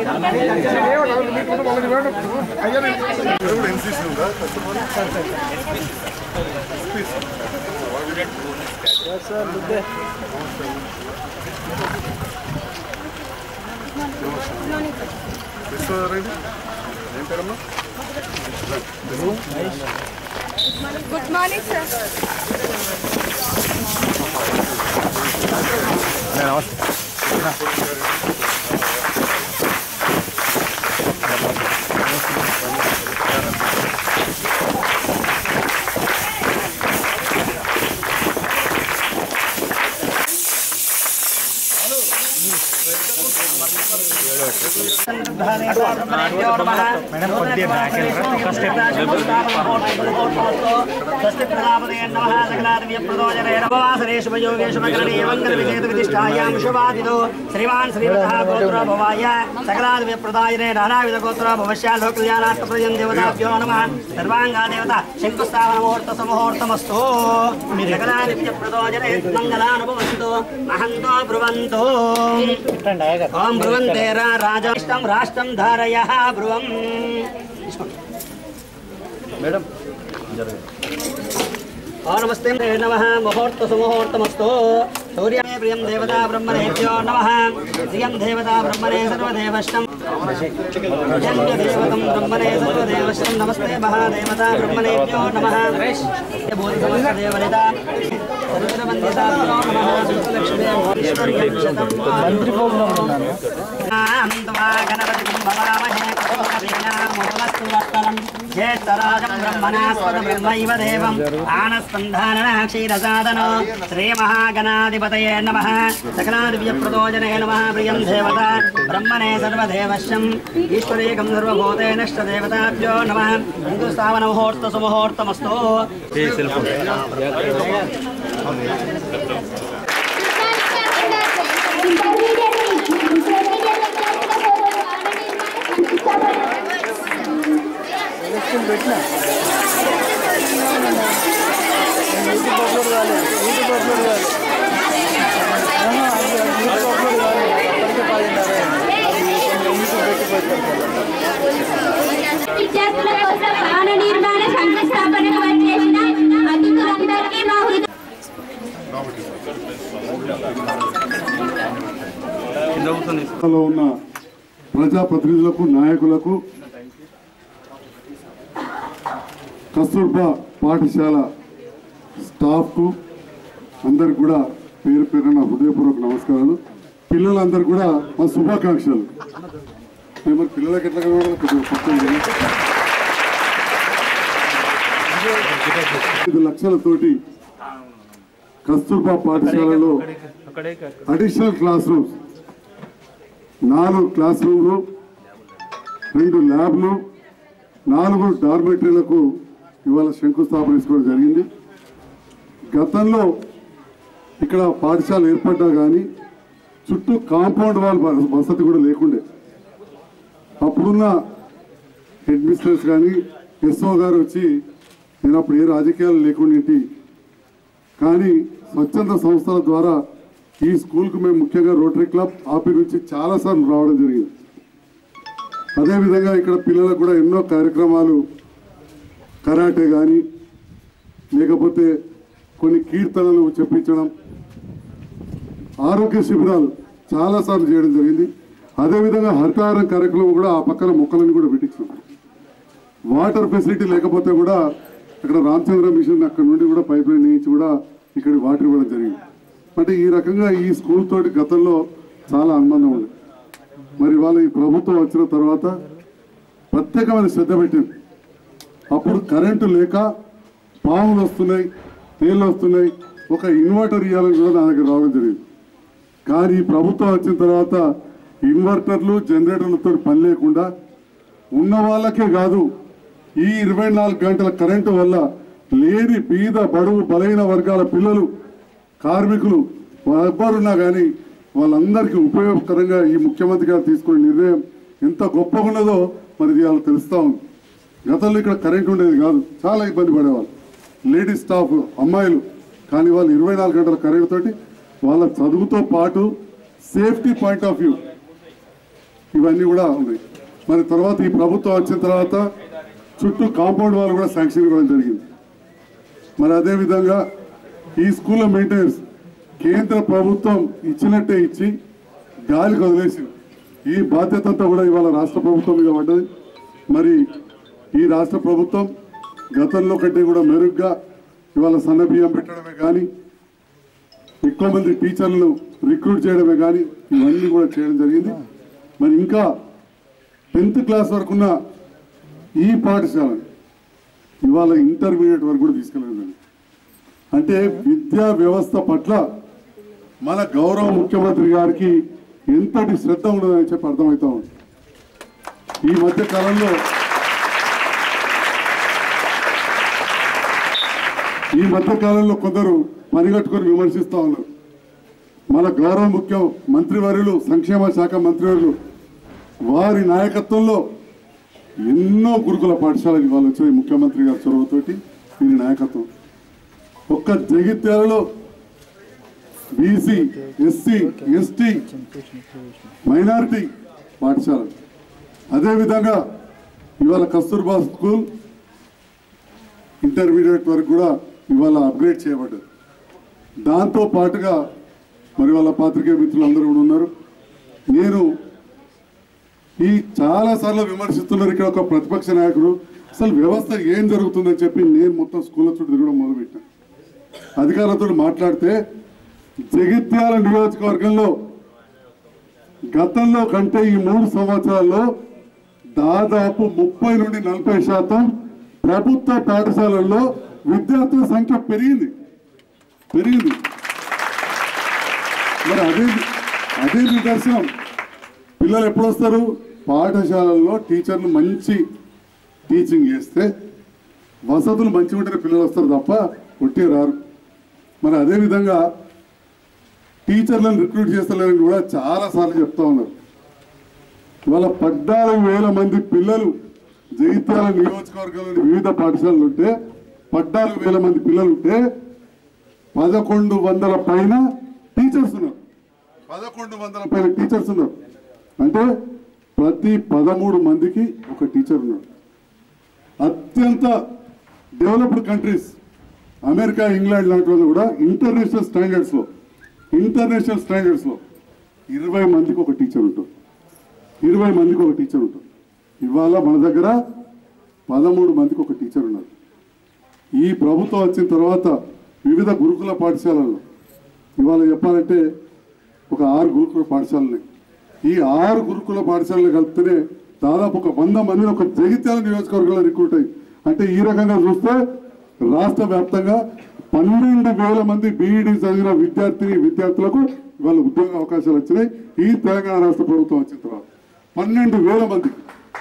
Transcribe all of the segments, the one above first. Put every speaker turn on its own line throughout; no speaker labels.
NCC ఉందా ఏం పేరమ్మా
గుడ్ మార్నింగ్ సార్
మేడం కొద్దిగా బ్యాక్ ఒక స్టెప్
శ్రీమాన్ శ్రీమత గోత్ర భవాయ సకలాది ప్రదాయనే నానావిధ గోత్ర భవశ్యాలో కళ్యాణార్థ ప్రజం దేవతాభ్యో నమ సర్వాంగా దేవత శంకుస్థాపన ముహూర్త సమూహూర్తమస్తు సకలాది ప్రదోజనే మంగళానుభవంతు మహంతో బ్రువంతో ఓం బ్రువంతే రాజాష్టం రాష్ట్రం ధారయ బ్రువం
మేడం
ఓ నమస్తే నమ ముహూర్త సుముహూర్తమస్తు సూర్యాయ ప్రియం దేవతా బ్రహ్మణేభ్యో నమ ప్రియం దేవతా బ్రహ్మణే సర్వదేవష్టం దేవతం బ్రహ్మణే సర్వదేవష్టం నమస్తే మహాదేవతా బ్రహ్మణేభ్యో నమ దేవనిత సర్వవందితాభ్యో నమ సులక్ష్మీ ఈశ్వర్యం శతం
మంత్రి ప్రోగ్రామ్ ఉన్నాను
జ్యేష్ఠరాజం బ్రహ్మణాస్పద బ్రహ్మైవ దేవం ఆనస్కంధాన క్షీరసాదనో శ్రీమహాగణాధిపతయే నమ సకలాదివ్యప్రదోజనే నమ ప్రియం దేవత బ్రహ్మణే సర్వదేవశ్యం ఈశ్వరేకం సర్వభూతే నష్టదేవతాభ్యో నమ హిందుస్థావన ముహూర్త సుముహూర్తమస్తు
ఎలక్షన్ పెట్టినా యూట్యూబ్ అప్లోడ్ కాలేదు యూట్యూబ్ అప్లోడ్ కాలేదు ఆహా, అది అది యూట్యూబ్ అప్లోడ్ కాలేదు అప్పటికే పదిన్నర అయింది. అది కొంచెం యూట్యూబ్ పెట్టి పెట్టారు
విద్యార్థుల కోసం భవన నిర్మాణ శంకుస్థాపనకు వచ్చేసిన అతిథులందరికీ మా హృదయ
లో ఉన్న ప్రజాప్రతినిధులకు నాయకులకు కస్తూర్బా పాఠశాల స్టాఫ్కు అందరికి కూడా పేరు పేరున హృదయపూర్వక నమస్కారాలు పిల్లలందరూ కూడా మా శుభాకాంక్షలు మేము మరి పిల్లలకి ఎట్లా కనబడాలి కొద్దిగా పక్కన జరగండి. ఐదు లక్షలతోటి కస్తూర్బా పాఠశాలలో అడిషనల్ క్లాస్ రూమ్స్ నాలుగు క్లాస్ రూమ్లు రెండు ల్యాబ్లు నాలుగు డార్మెటరీలకు ఇవాళ శంకుస్థాపన చేసుకోవడం జరిగింది గతంలో ఇక్కడ పాఠశాల ఏర్పడ్డా కానీ చుట్టూ కాంపౌండ్ వాల్ వస- వసతి కూడా లేకుండే అప్పుడున్న హెడ్ మిస్టర్స్ కానీ ఎస్ఓ గారు వచ్చి నేను అప్పుడు ఏ రాజకీయాలు లేకుండా కానీ స్వచ్ఛంద సంస్థల ద్వారా ఈ స్కూల్కు మేము ముఖ్యంగా రోటరీ క్లబ్ ఆపి నుంచి చాలాసార్లు రావడం జరిగింది అదేవిధంగా ఇక్కడ పిల్లలకు కూడా ఎన్నో కార్యక్రమాలు కరాటే కానీ లేకపోతే కొన్ని కీర్తనలు చెప్పించడం ఆరోగ్య శిబిరాలు చాలాసార్లు చేయడం జరిగింది అదేవిధంగా హరితహారం కార్యక్రమం కూడా ఆ పక్కన మొక్కలను కూడా పెట్టించాం వాటర్ ఫెసిలిటీ లేకపోతే కూడా ఇక్కడ రామచంద్ర మిషన్ అక్కడ నుండి కూడా పైప్ లైన్ వేయించి కూడా ఇక్కడ వాటర్ ఇవ్వడం జరిగింది అంటే ఈ రకంగా ఈ స్కూల్ తోటి గతంలో చాలా అనుబంధం ఉంది మరి వాళ్ళ ఈ ప్రభుత్వం వచ్చిన తర్వాత ప్రత్యేకమైన శ్రద్ధ పెట్టింది అప్పుడు కరెంటు లేక పాములు వస్తున్నాయి తేళ్ళు వస్తున్నాయి ఒక ఇన్వర్టర్ ఇవ్వాలని కూడా నా దగ్గర రావడం జరిగింది కానీ ఈ ప్రభుత్వం వచ్చిన తర్వాత ఇన్వర్టర్లు జనరేటర్లతో పని లేకుండా ఉన్న వాళ్ళకే కాదు ఈ ఇరవై నాలుగు గంటల కరెంటు వల్ల లేని బీద బడుగు బలైన వర్గాల పిల్లలు కార్మికులు ఎవ్వరున్నా కానీ వాళ్ళందరికీ ఉపయోగకరంగా ఈ ముఖ్యమంత్రి గారు తీసుకునే నిర్ణయం ఎంత గొప్పగా ఉన్నదో మరి ఇది వాళ్ళకి తెలుస్తూ ఉంది గతంలో ఇక్కడ కరెంట్ ఉండేది కాదు చాలా ఇబ్బంది పడేవాళ్ళు లేడీస్ స్టాఫ్ అమ్మాయిలు కానీ వాళ్ళు ఇరవై నాలుగు గంటల కరెంట్ తోటి వాళ్ళ చదువుతో పాటు సేఫ్టీ పాయింట్ ఆఫ్ వ్యూ ఇవన్నీ కూడా ఉన్నాయి మరి తర్వాత ఈ ప్రభుత్వం వచ్చిన తర్వాత చుట్టూ కాంపౌండ్ వాళ్ళు కూడా శాంక్షన్ ఇవ్వడం జరిగింది మరి అదేవిధంగా ఈ స్కూల్ మెయింటెనెన్స్ కేంద్ర ప్రభుత్వం ఇచ్చినట్టే ఇచ్చి గాలికి వదిలేసింది ఈ బాధ్యత అంతా కూడా ఇవాళ రాష్ట్ర ప్రభుత్వం మీద పడ్డది మరి ఈ రాష్ట్ర ప్రభుత్వం గతంలో కంటే కూడా మెరుగ్గా ఇవాళ సన్న బియ్యం పెట్టడమే కానీ ఎక్కువ మంది టీచర్లను రిక్రూట్ చేయడమే కానీ ఇవన్నీ కూడా చేయడం జరిగింది మరి ఇంకా టెన్త్ క్లాస్ వరకు ఉన్న ఈ పాఠశాల ఇవాళ ఇంటర్మీడియట్ వరకు కూడా తీసుకెళ్ళడం అంటే విద్యా వ్యవస్థ పట్ల మన గౌరవ ముఖ్యమంత్రి గారికి ఎంతటి శ్రద్ధ ఉండదని చెప్పి అర్థమవుతా ఉంది ఈ మధ్య కాలంలో ఈ మధ్య కాలంలో కొందరు పనిగట్టుకొని విమర్శిస్తా ఉన్నారు మన గౌరవ ముఖ్య మంత్రివర్యులు సంక్షేమ శాఖ మంత్రివర్యులు వారి నాయకత్వంలో ఎన్నో గురుకుల పాఠశాలకి వాళ్ళు వచ్చినాయి ముఖ్యమంత్రి గారి చొరవతోటి వీరి నాయకత్వం ఒక్క జగిత్యాలలో బీసీ ఎస్సీ ఎస్టీ మైనారిటీ పాఠశాల అదేవిధంగా ఇవాళ కస్తూర్బా స్కూల్ ఇంటర్మీడియట్ వరకు కూడా ఇవాళ అప్గ్రేడ్ చేయబడ్డది దాంతో పాటుగా మరి వాళ్ళ పాత్రికేయ మిత్రులు అందరూ కూడా ఉన్నారు నేను ఈ చాలా సార్లు విమర్శిస్తున్నారు ఇక్కడ ఒక ప్రతిపక్ష నాయకుడు అసలు వ్యవస్థ ఏం జరుగుతుందని చెప్పి నేను మొత్తం స్కూళ్ళ చుట్టూ తిరగడం మొదలుపెట్టాను అధికారులతో మాట్లాడితే జగిత్యాల నియోజకవర్గంలో గతంలో కంటే ఈ మూడు సంవత్సరాల్లో దాదాపు ముప్పై నుండి నలభై శాతం ప్రభుత్వ పాఠశాలల్లో విద్యార్థుల సంఖ్య పెరిగింది పెరిగింది మరి అదే అదే నిదర్శనం పిల్లలు ఎప్పుడు వస్తారు పాఠశాలల్లో టీచర్లు మంచి టీచింగ్ చేస్తే వసతులు మంచిగా ఉంటేనే పిల్లలు వస్తారు తప్ప ఒట్టే రారు మరి అదేవిధంగా టీచర్లను రిక్రూట్ చేస్తలేరని కూడా చాలా సార్లు చెప్తా ఉన్నారు ఇవాళ పద్నాలుగు వేల మంది పిల్లలు జగిత్యాల నియోజకవర్గంలోని వివిధ పాఠశాలలు ఉంటే పద్నాలుగు వేల మంది పిల్లలు ఉంటే పదకొండు వందల పైన టీచర్స్ ఉన్నారు పదకొండు వందల పైన టీచర్స్ ఉన్నారు అంటే ప్రతి పదమూడు మందికి ఒక టీచర్ ఉన్నాడు అత్యంత డెవలప్డ్ కంట్రీస్ అమెరికా ఇంగ్లాండ్ లాంటి వాళ్ళు కూడా ఇంటర్నేషనల్ స్టాండర్డ్స్ లో ఇంటర్నేషనల్ స్టాండర్డ్స్ లో ఇరవై మందికి ఒక టీచర్ ఉంటారు ఇరవై మందికి ఒక టీచర్ ఉంటారు ఇవాళ మన దగ్గర పదమూడు మందికి ఒక టీచర్ ఉన్నారు ఈ ప్రభుత్వం వచ్చిన తర్వాత వివిధ గురుకుల పాఠశాలల్లో ఇవాళ చెప్పాలంటే ఒక ఆరు గురుకుల పాఠశాలలు ఉన్నాయి. ఈ ఆరు గురుకుల పాఠశాలలు కలిపితేనే దాదాపు ఒక వంద మంది ఒక జగిత్యాల నియోజకవర్గంలో రిక్రూట్ అయ్యి అంటే ఈ రకంగా చూస్తే రాష్ట్ర వ్యాప్తంగా పన్నెండు వేల మంది బీఈడి చదివిన విద్యార్థిని విద్యార్థులకు ఇవాళ ఉద్యోగ అవకాశాలు వచ్చినాయి ఈ తెలంగాణ రాష్ట్ర ప్రభుత్వం వచ్చిన తర్వాత పన్నెండు వేల మంది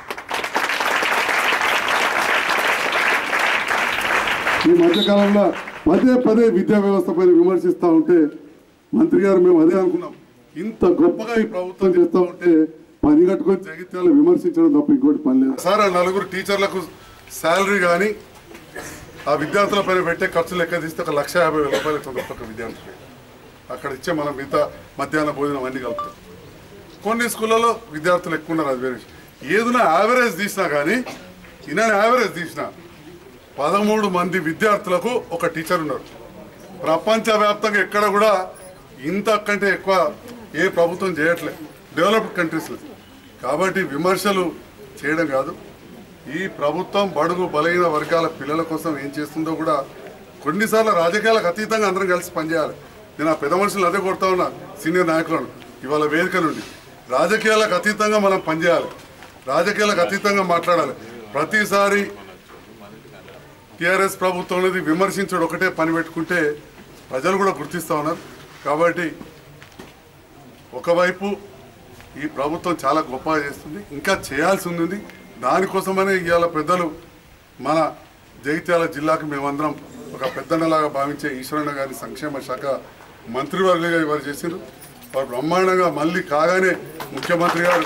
ఈ మధ్యకాలంలో పదే పదే విద్యా వ్యవస్థ పైన విమర్శిస్తూ ఉంటే మంత్రి గారు మేము అదే అనుకున్నాం ఇంత గొప్పగా ఈ ప్రభుత్వం చేస్తూ ఉంటే పని కట్టుకొని జగిత్యాలు విమర్శించడం తప్ప ఇంకోటి పని లేదు సార్ ఆ నలుగురు టీచర్లకు శాలరీ కానీ ఆ విద్యార్థుల పైన పెట్టే ఖర్చు లెక్క తీస్తే ఒక లక్ష యాభై వేల రూపాయలు అవుతుంది ఒక్కొక్క విద్యార్థికి అక్కడ ఇచ్చే మనం మిగతా మధ్యాహ్న భోజనం అన్ని కలుపుతాం కొన్ని స్కూళ్ళలో విద్యార్థులు ఎక్కువ ఉన్నారు అది వేరే విషయం. ఏదైనా యావరేజ్ తీసినా కానీ ఇన్న యావరేజ్ తీసినా పదమూడు మంది విద్యార్థులకు ఒక టీచర్ ఉన్నారు ప్రపంచవ్యాప్తంగా ఎక్కడ కూడా ఇంత కంటే ఎక్కువ ఏ ప్రభుత్వం చేయట్లే డెవలప్డ్ కంట్రీస్లో కాబట్టి విమర్శలు చేయడం కాదు ఈ ప్రభుత్వం బడుగు బలహీన వర్గాల పిల్లల కోసం ఏం చేస్తుందో కూడా కొన్నిసార్లు రాజకీయాలకు అతీతంగా అందరం కలిసి పనిచేయాలి నేను ఆ పెద్ద మనుషులు అదే కొడతా ఉన్నా సీనియర్ నాయకులను ఇవాళ వేదిక నుండి రాజకీయాలకు అతీతంగా మనం పనిచేయాలి రాజకీయాలకు అతీతంగా మాట్లాడాలి ప్రతిసారి టిఆర్ఎస్ ప్రభుత్వం అనేది విమర్శించడం ఒకటే పని పెట్టుకుంటే ప్రజలు కూడా గుర్తిస్తూ ఉన్నారు కాబట్టి ఒకవైపు ఈ ప్రభుత్వం చాలా గొప్పగా చేస్తుంది ఇంకా చేయాల్సి ఉంది దానికోసమనే ఇవాళ పెద్దలు మన జగిత్యాల జిల్లాకు మేమందరం ఒక పెద్దన్నలాగా భావించే ఈశ్వరన్న గారి సంక్షేమ శాఖ మంత్రివర్గంగా ఇవాళ చేసిండ్రు వారు బ్రహ్మాండంగా మళ్ళీ కాగానే ముఖ్యమంత్రి గారు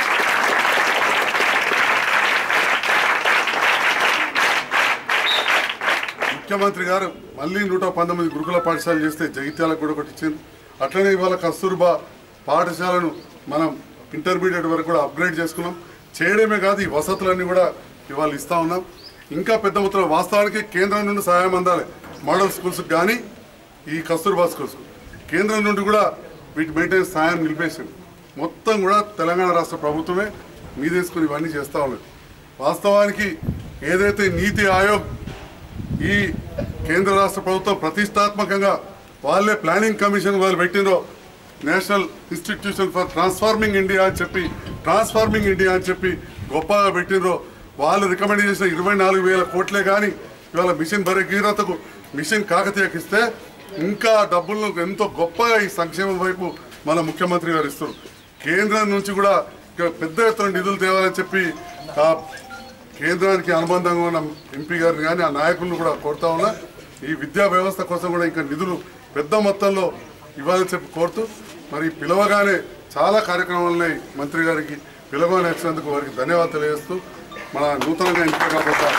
ముఖ్యమంత్రి గారు మళ్ళీ నూట పంతొమ్మిది గురుకుల పాఠశాలలు చేస్తే జగిత్యాలకు కూడా ఒకటి ఇచ్చింది అట్లనే ఇవాళ కస్తూర్బా పాఠశాలను మనం ఇంటర్మీడియట్ వరకు కూడా అప్గ్రేడ్ చేసుకున్నాం చేయడమే కాదు ఈ వసతులన్నీ కూడా ఇవాళ ఇస్తా ఉన్నాం ఇంకా పెద్ద మొత్తంలో వాస్తవానికి కేంద్రం నుండి సహాయం అందాలి మోడల్ స్కూల్స్ కానీ ఈ కస్తూర్బా స్కూల్స్ కేంద్రం నుండి కూడా వీటి మెయింటెనెన్స్ సహాయం నిలిపేసింది మొత్తం కూడా తెలంగాణ రాష్ట్ర ప్రభుత్వమే మీదేసుకుని ఇవన్నీ చేస్తూ ఉన్నది వాస్తవానికి ఏదైతే నీతి ఆయోగ్ ఈ కేంద్ర రాష్ట్ర ప్రభుత్వం ప్రతిష్టాత్మకంగా వాళ్ళే ప్లానింగ్ కమిషన్ వాళ్ళు పెట్టినరో national institution for transforming India అని చెప్పి ట్రాన్స్ఫార్మింగ్ ఇండియా అని చెప్పి గొప్పగా పెట్టినరో వాళ్ళు రికమెండ్ చేసిన ఇరవై నాలుగు వేల కోట్లే కానీ ఇవాళ మిషన్ భగీరథకు మిషన్ కాకతీయకి ఇస్తే ఇంకా డబ్బులను ఎంతో గొప్పగా ఈ సంక్షేమం వైపు మన ముఖ్యమంత్రి గారు ఇస్తారు కేంద్రం నుంచి కూడా ఇక పెద్ద ఎత్తున నిధులు తేవాలని చెప్పి ఆ కేంద్రానికి అనుబంధంగా ఉన్న ఎంపీ గారిని కానీ ఆ నాయకులను కూడా కోరుతా ఉన్నా ఈ విద్యా వ్యవస్థ కోసం కూడా ఇంకా నిధులు పెద్ద మొత్తంలో ఇవ్వాలని చెప్పి కోరుతూ మరి పిలవగానే చాలా కార్యక్రమాలు ఉన్నాయి మంత్రి గారికి పిలవగానే వచ్చినందుకు వారికి ధన్యవాదాలు తెలియజేస్తూ మన నూతనంగా ఎంపిక కాబోతా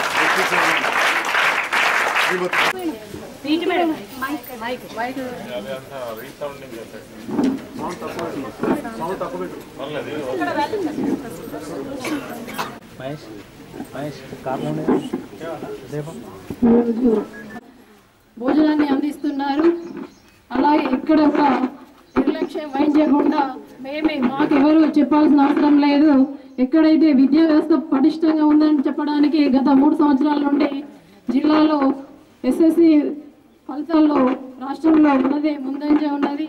శ్రీమతి
మహేష్ మహేష్ కార్లో రేపు
ఈరోజు భోజనాన్ని అందిస్తున్నారు అలాగే ఇక్కడ ఒక నిర్లక్ష్యం వహించకుండా మేమే మాకెవరు చెప్పాల్సిన అవసరం లేదు ఎక్కడైతే విద్యా వ్యవస్థ పటిష్టంగా ఉందని చెప్పడానికి గత మూడు సంవత్సరాల నుండి జిల్లాలో ఎస్ఎస్సి ఫలితాల్లో రాష్ట్రంలో ఉన్నదే ముందంజ ఉన్నది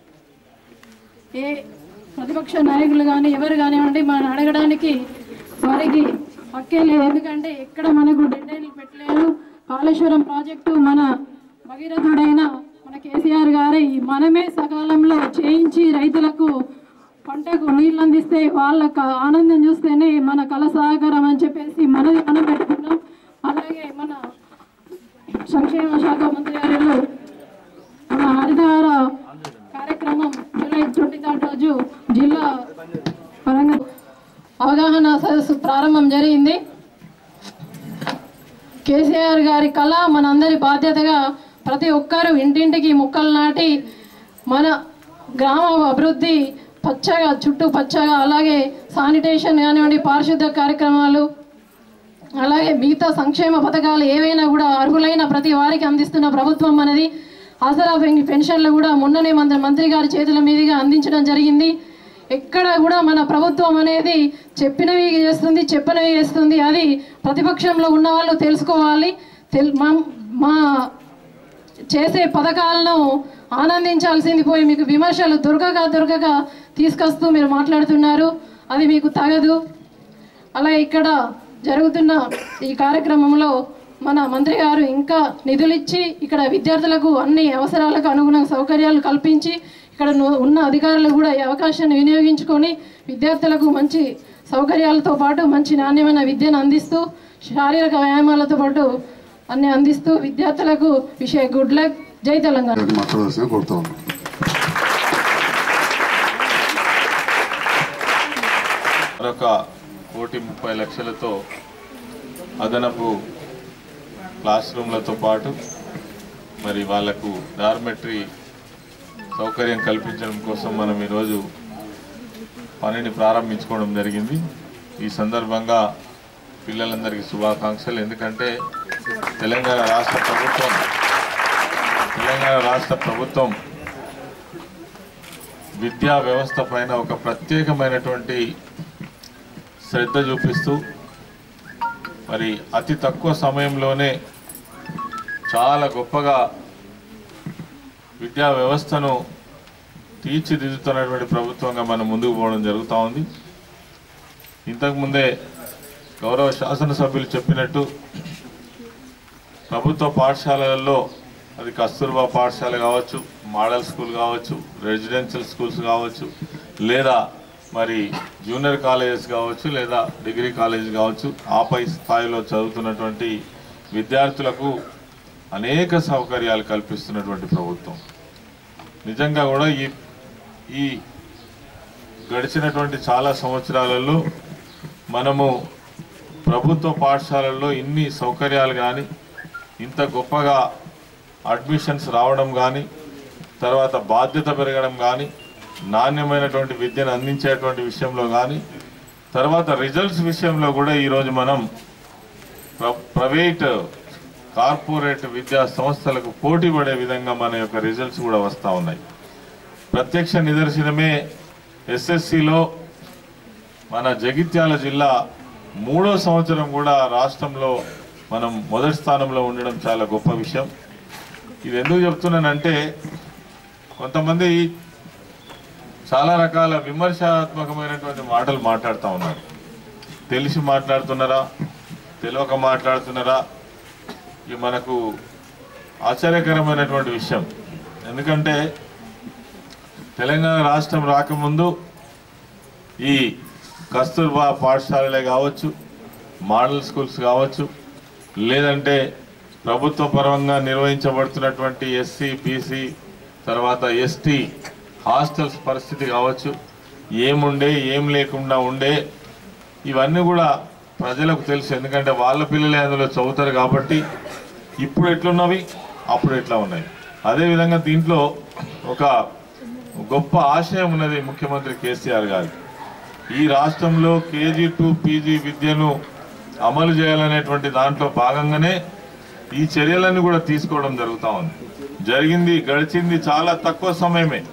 ఏ ప్రతిపక్ష నాయకులు కానీ ఎవరు కానివ్వండి మనం అడగడానికి వారికి హక్కే లేదు ఎందుకంటే ఎక్కడ మనకు డెడ్లైన్లు పెట్టలేదు కాళేశ్వరం ప్రాజెక్టు మన భగీరథుడైన మన కేసీఆర్ గారి మనమే సకాలంలో చేయించి రైతులకు పంటకు నీళ్ళు అందిస్తే వాళ్ళకు ఆనందం చూస్తేనే మన కళ సహకారం అని చెప్పేసి మనది మనం పెట్టుకున్నాం అలాగే మన సంక్షేమ శాఖ మంత్రి గారు మన హరితహార కార్యక్రమం జూలై ట్వంటీ థర్డ్ రోజు జిల్లా పరంగా అవగాహన సదస్సు ప్రారంభం జరిగింది కేసీఆర్ గారి కళ మనందరి బాధ్యతగా ప్రతి ఒక్కరూ ఇంటింటికి మొక్కలు నాటి మన గ్రామ అభివృద్ధి పచ్చగా చుట్టూ పచ్చగా అలాగే శానిటేషన్ కానివ్వండి పారిశుద్ధ కార్యక్రమాలు అలాగే మిగతా సంక్షేమ పథకాలు ఏవైనా కూడా అర్హులైన ప్రతి వారికి అందిస్తున్న ప్రభుత్వం అనేది ఆసరా పెన్- పెన్షన్లు కూడా మొన్ననే మంత్రి మంత్రి గారి చేతుల మీదుగా అందించడం జరిగింది ఎక్కడ కూడా మన ప్రభుత్వం అనేది చెప్పినవి చేస్తుంది చెప్పనివి చేస్తుంది అది ప్రతిపక్షంలో ఉన్న వాళ్ళు తెలుసుకోవాలి తెల్ మా మా చేసే పథకాలను ఆనందించాల్సింది పోయి మీకు విమర్శలు దొరకక దొరకక తీసుకొస్తూ మీరు మాట్లాడుతున్నారు అది మీకు తగదు అలా ఇక్కడ జరుగుతున్న ఈ కార్యక్రమంలో మన మంత్రి గారు ఇంకా నిధులిచ్చి ఇక్కడ విద్యార్థులకు అన్ని అవసరాలకు అనుగుణంగా సౌకర్యాలు కల్పించి ఇక్కడ ను- ఉన్న అధికారులు కూడా ఈ అవకాశాన్ని వినియోగించుకొని విద్యార్థులకు మంచి సౌకర్యాలతో పాటు మంచి నాణ్యమైన విద్యను అందిస్తూ శారీరక వ్యాయామాలతో పాటు అన్ని అందిస్తూ విద్యార్థులకు విషయ గుడ్ లక్ జై తెలంగాణ
గారిని మాట్లాడాల్సిన కోరుతా ఉన్నాను
మరొక కోటి ముప్పై లక్షలతో అదనపు క్లాస్ రూమ్లతో పాటు మరి వాళ్లకు డార్మెటరీ సౌకర్యం కల్పించడం కోసం మనం ఈరోజు పనిని ప్రారంభించుకోవడం జరిగింది ఈ సందర్భంగా పిల్లలందరికీ శుభాకాంక్షలు ఎందుకంటే తెలంగాణ రాష్ట్ర ప్రభుత్వం తెలంగాణ రాష్ట్ర ప్రభుత్వం విద్యా వ్యవస్థ పైన ఒక ప్రత్యేకమైనటువంటి శ్రద్ధ చూపిస్తూ మరి అతి తక్కువ సమయంలోనే చాలా గొప్పగా విద్యా వ్యవస్థను తీర్చిదిద్దుతున్నటువంటి ప్రభుత్వంగా మనం ముందుకు పోవడం జరుగుతూ ఉంది ఇంతకుముందే గౌరవ శాసనసభ్యులు చెప్పినట్టు ప్రభుత్వ పాఠశాలలలో అది కస్తూర్బా పాఠశాల కావచ్చు మోడల్ స్కూల్ కావచ్చు రెసిడెన్షియల్ స్కూల్స్ కావచ్చు లేదా మరి జూనియర్ కాలేజెస్ కావచ్చు లేదా డిగ్రీ కాలేజ్ కావచ్చు ఆపై స్థాయిలో చదువుతున్నటువంటి విద్యార్థులకు అనేక సౌకర్యాలు కల్పిస్తున్నటువంటి ప్రభుత్వం నిజంగా కూడా ఈ ఈ గడిచినటువంటి చాలా సంవత్సరాలలో మనము ప్రభుత్వ పాఠశాలల్లో ఇన్ని సౌకర్యాలు కానీ ఇంత గొప్పగా అడ్మిషన్స్ రావడం కానీ తర్వాత బాధ్యత పెరగడం కానీ నాణ్యమైనటువంటి విద్యను అందించేటువంటి విషయంలో కానీ తర్వాత రిజల్ట్స్ విషయంలో కూడా ఈరోజు మనం ప్ర- ప్రైవేట్ కార్పొరేట్ విద్యా సంస్థలకు పోటీ పడే విధంగా మన యొక్క రిజల్ట్స్ కూడా వస్తూ ఉన్నాయి ప్రత్యక్ష నిదర్శనమే ఎస్ఎస్సిలో మన జగిత్యాల జిల్లా మూడో సంవత్సరం కూడా రాష్ట్రంలో మనం మొదటి స్థానంలో ఉండడం చాలా గొప్ప విషయం ఇది ఎందుకు చెప్తున్నానంటే కొంతమంది చాలా రకాల విమర్శనాత్మకమైనటువంటి మాటలు మాట్లాడుతూ ఉన్నారు తెలిసి మాట్లాడుతున్నారా తెలియక మాట్లాడుతున్నారా ఇది మనకు ఆశ్చర్యకరమైనటువంటి విషయం ఎందుకంటే తెలంగాణ రాష్ట్రం రాకముందు ఈ కస్తూర్బా పాఠశాలలే కావచ్చు మోడల్ స్కూల్స్ కావచ్చు లేదంటే ప్రభుత్వ పరంగా నిర్వహించబడుతున్నటువంటి ఎస్సీ బీసీ తర్వాత ఎస్టీ హాస్టల్స్ పరిస్థితి కావచ్చు ఏముండే ఏం లేకుండా ఉండే ఇవన్నీ కూడా ప్రజలకు తెలుసు ఎందుకంటే వాళ్ళ పిల్లలే అందులో చదువుతారు కాబట్టి ఇప్పుడు ఎట్లున్నవి అప్పుడు ఎట్లా ఉన్నాయి అదేవిధంగా దీంట్లో ఒక గొప్ప ఆశయం ఉన్నది ముఖ్యమంత్రి కేసీఆర్ గారు ఈ రాష్ట్రంలో కేజీ టు పీజీ విద్యను అమలు చేయాలనేటువంటి దాంట్లో భాగంగానే ఈ చర్యలన్నీ కూడా తీసుకోవడం జరుగుతూ ఉంది జరిగింది గడిచింది చాలా తక్కువ సమయమే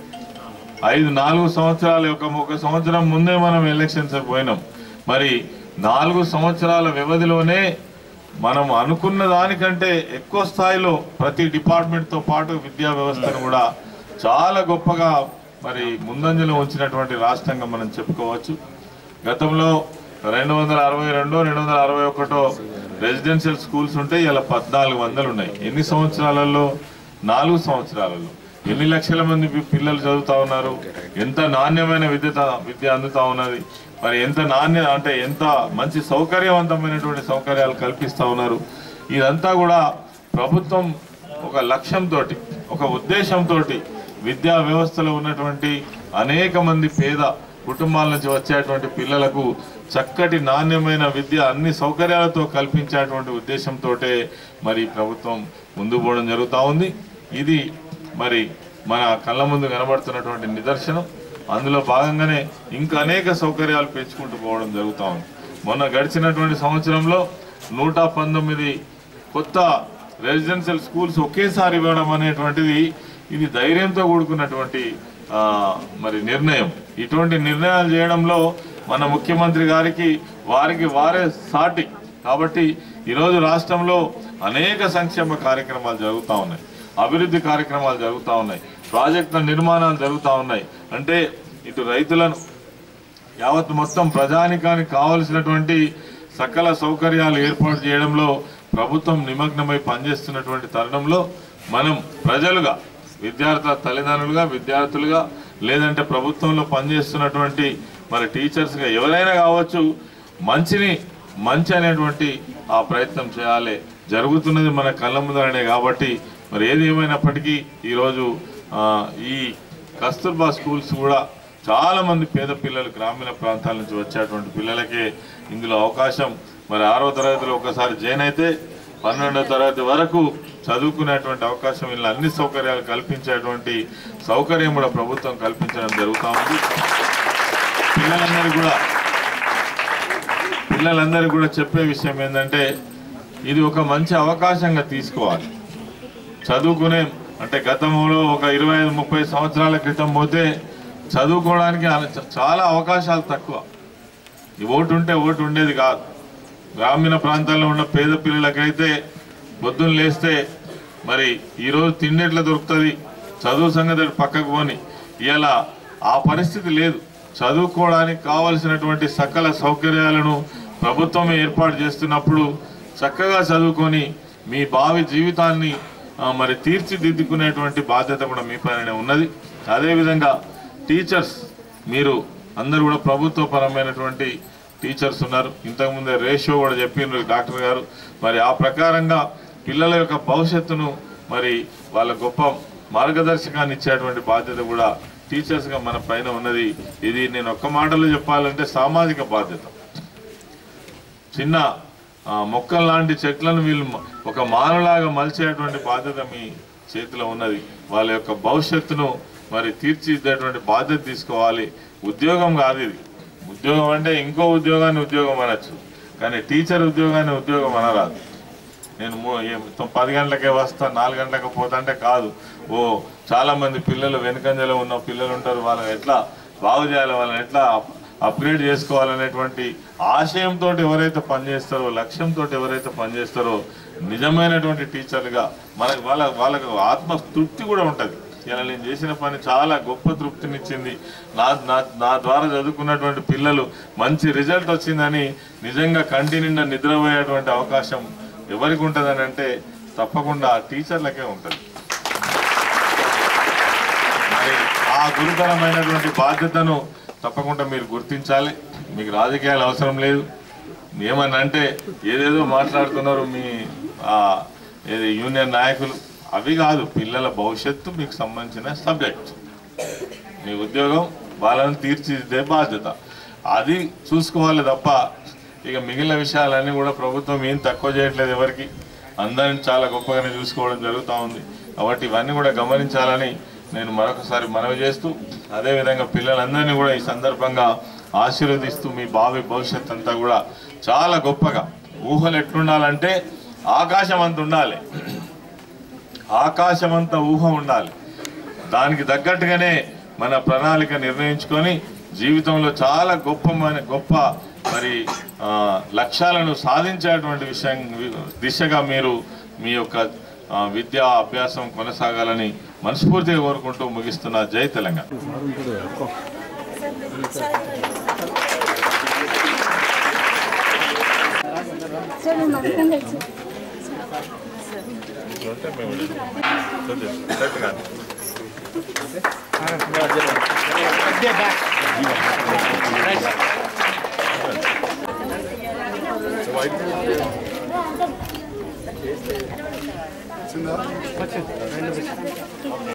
ఐదు నాలుగు సంవత్సరాల యొక్క ఒక సంవత్సరం ముందే మనం ఎలక్షన్స్ పోయినాం మరి నాలుగు సంవత్సరాల వ్యవధిలోనే మనం అనుకున్న దానికంటే ఎక్కువ స్థాయిలో ప్రతి డిపార్ట్మెంట్తో పాటు విద్యా వ్యవస్థను కూడా చాలా గొప్పగా మరి ముందంజలో ఉంచినటువంటి రాష్ట్రంగా మనం చెప్పుకోవచ్చు గతంలో రెండు వందల అరవై రెండు రెండు వందల అరవై ఒకటో రెసిడెన్షియల్ స్కూల్స్ ఉంటే ఇలా పద్నాలుగు వందలు ఉన్నాయి ఎన్ని సంవత్సరాలలో నాలుగు సంవత్సరాలలో ఎన్ని లక్షల మంది పి- పిల్లలు చదువుతా ఉన్నారు ఎంత నాణ్యమైన విద్య తా- విద్య అందుతా ఉన్నది మరి ఎంత నాణ్య అంటే ఎంత మంచి సౌకర్యవంతమైనటువంటి సౌకర్యాలు కల్పిస్తా ఉన్నారు ఇదంతా కూడా ప్రభుత్వం ఒక లక్ష్యంతో ఒక ఉద్దేశంతో విద్యా వ్యవస్థలో ఉన్నటువంటి అనేక మంది పేద కుటుంబాల నుంచి వచ్చేటువంటి పిల్లలకు చక్కటి నాణ్యమైన విద్య అన్ని సౌకర్యాలతో కల్పించేటువంటి ఉద్దేశంతో మరి ప్రభుత్వం ముందు పోవడం జరుగుతూ ఉంది ఇది మరి మన కళ్ళ ముందు కనబడుతున్నటువంటి నిదర్శనం అందులో భాగంగానే ఇంకా అనేక సౌకర్యాలు పెంచుకుంటూ పోవడం జరుగుతూ ఉంది మొన్న గడిచినటువంటి సంవత్సరంలో నూట పంతొమ్మిది కొత్త రెసిడెన్షియల్ స్కూల్స్ ఒకేసారి ఇవ్వడం అనేటువంటిది ఇది ధైర్యంతో కూడుకున్నటువంటి ఆ, మరి నిర్ణయం ఇటువంటి నిర్ణయాలు చేయడంలో మన ముఖ్యమంత్రి గారికి వారికి వారే సాటి కాబట్టి ఈరోజు రాష్ట్రంలో అనేక సంక్షేమ కార్యక్రమాలు జరుగుతూ ఉన్నాయి అభివృద్ధి కార్యక్రమాలు జరుగుతూ ఉన్నాయి ప్రాజెక్టుల నిర్మాణాలు జరుగుతూ ఉన్నాయి అంటే ఇటు రైతులను యావత్ మొత్తం ప్రజానికానికి కావలసినటువంటి సకల సౌకర్యాలు ఏర్పాటు చేయడంలో ప్రభుత్వం నిమగ్నమై పనిచేస్తున్నటువంటి తరుణంలో మనం ప్రజలుగా విద్యార్థుల తల్లిదండ్రులుగా విద్యార్థులుగా లేదంటే ప్రభుత్వంలో పనిచేస్తున్నటువంటి మరి టీచర్స్గా ఎవరైనా కావచ్చు మంచిని మంచి అనేటువంటి ఆ ప్రయత్నం చేయాలి జరుగుతున్నది మన కళ్ళ ముందరనే కాబట్టి మరి ఏది ఏమైనప్పటికీ ఈరోజు ఆ, ఈ కస్తూర్బా స్కూల్స్ కూడా చాలా మంది పేద పిల్లలు గ్రామీణ ప్రాంతాల నుంచి వచ్చేటువంటి పిల్లలకే ఇందులో అవకాశం మరి ఆరో తరగతిలో ఒకసారి జాయిన్ అయితే పన్నెండో తరగతి వరకు చదువుకునేటువంటి అవకాశం ఇలా అన్ని సౌకర్యాలు కల్పించేటువంటి సౌకర్యం కూడా ప్రభుత్వం కల్పించడం జరుగుతూ ఉంది పిల్లలందరూ కూడా పిల్లలందరికీ కూడా చెప్పే విషయం ఏంటంటే ఇది ఒక మంచి అవకాశంగా తీసుకోవాలి చదువుకునే అంటే గతంలో ఒక ఇరవై ఐదు ముప్పై సంవత్సరాల క్రితం పోతే చదువుకోవడానికి అన- చాలా అవకాశాలు తక్కువ ఈ ఓటు ఉంటే ఓటు ఉండేది కాదు గ్రామీణ ప్రాంతాల్లో ఉన్న పేద పిల్లలకైతే పొద్దున్న లేస్తే మరి ఈరోజు తిండి ఎట్లా దొరుకుతుంది చదువు సంగతి పక్కకు పోని ఇలా ఆ పరిస్థితి లేదు చదువుకోవడానికి కావలసినటువంటి సకల సౌకర్యాలను ప్రభుత్వమే ఏర్పాటు చేస్తున్నప్పుడు చక్కగా చదువుకొని మీ భావి జీవితాన్ని ఆ, మరి తీర్చిదిద్దుకునేటువంటి బాధ్యత కూడా మీ పైన ఉన్నది అదేవిధంగా టీచర్స్ మీరు అందరూ కూడా ప్రభుత్వ పరమైనటువంటి టీచర్స్ ఉన్నారు ఇంతకుముందే రేషియో కూడా చెప్పిండ్రు డాక్టర్ గారు మరి ఆ ప్రకారంగా పిల్లల యొక్క భవిష్యత్తును మరి వాళ్ళ గొప్ప మార్గదర్శకాన్ని ఇచ్చేటువంటి బాధ్యత కూడా టీచర్స్గా మన పైన ఉన్నది ఇది నేను ఒక్క మాటలో చెప్పాలంటే సామాజిక బాధ్యత చిన్న ఆ, మొక్కలు లాంటి చెట్లను వీళ్ళు మ- ఒక మానలాగా మలిచేటువంటి బాధ్యత మీ చేతిలో ఉన్నది వాళ్ళ యొక్క భవిష్యత్తును మరి తీర్చిదిద్దేటువంటి బాధ్యత తీసుకోవాలి ఉద్యోగం కాదు ఇది ఉద్యోగం అంటే ఇంకో ఉద్యోగాన్ని ఉద్యోగం అనొచ్చు కానీ టీచర్ ఉద్యోగాన్ని ఉద్యోగం అనరాదు నేను మూ- ఏ- తొ- పది గంటలకే వస్తా నాలుగు గంటలకు పోతా అంటే కాదు ఓ చాలా మంది పిల్లలు వెనుకంజలో ఉన్న పిల్లలు ఉంటారు వాళ్ళని ఎట్లా బాగు చేయాలి వాళ్ళని ఎట్లా అప్- అప్గ్రేడ్ చేసుకోవాలనేటువంటి ఆశయంతో ఎవరైతే పనిచేస్తారో లక్ష్యంతో ఎవరైతే పనిచేస్తారో నిజమైనటువంటి టీచర్లుగా మనకు వాళ్ళ వాళ్ళకు ఆత్మ తృప్తి కూడా ఉంటుంది ఇలా నేను చేసిన పని చాలా గొప్ప తృప్తినిచ్చింది నా నా నా ద్వారా చదువుకున్నటువంటి పిల్లలు మంచి రిజల్ట్ వచ్చిందని నిజంగా కంటి నిండా నిద్రపోయేటువంటి అవకాశం ఎవరికి ఉంటుందని అంటే తప్పకుండా ఆ టీచర్లకే ఉంటుంది మరి ఆ గురుతరమైనటువంటి బాధ్యతను తప్పకుండా మీరు గుర్తించాలి మీకు రాజకీయాలు అవసరం లేదు ఏమని అంటే ఏదేదో మాట్లాడుతున్నారు మీ ఆ, ఏది యూనియన్ నాయకులు అవి కాదు పిల్లల భవిష్యత్తు మీకు సంబంధించిన సబ్జెక్ట్ మీ ఉద్యోగం వాళ్ళని తీర్చిదిద్దే బాధ్యత అది చూసుకోవాలి తప్ప ఇక మిగిలిన విషయాలన్నీ కూడా ప్రభుత్వం ఏం తక్కువ చేయట్లేదు ఎవరికి అందరిని చాలా గొప్పగానే చూసుకోవడం జరుగుతూ ఉంది కాబట్టి ఇవన్నీ కూడా గమనించాలని నేను మరొకసారి మనవి చేస్తూ అదేవిధంగా పిల్లలందరినీ కూడా ఈ సందర్భంగా ఆశీర్వదిస్తూ మీ భావి భవిష్యత్ అంతా కూడా చాలా గొప్పగా ఊహలు ఎట్లుండాలంటే ఆకాశం అంత ఉండాలి ఆకాశం అంత ఊహ ఉండాలి దానికి తగ్గట్టుగానే మన ప్రణాళిక నిర్ణయించుకొని జీవితంలో చాలా గొప్ప మన- గొప్ప మరి ఆ, లక్ష్యాలను సాధించేటువంటి విషయం దిశగా మీరు మీ యొక్క ఆ, విద్యా అభ్యాసం కొనసాగాలని మనస్ఫూర్తిగా కోరుకుంటూ ముగిస్తున్న జై తెలంగాణ ఉంటే మేము చూద్దాం. కరెక్ట్ కాదు.
వచ్చిందా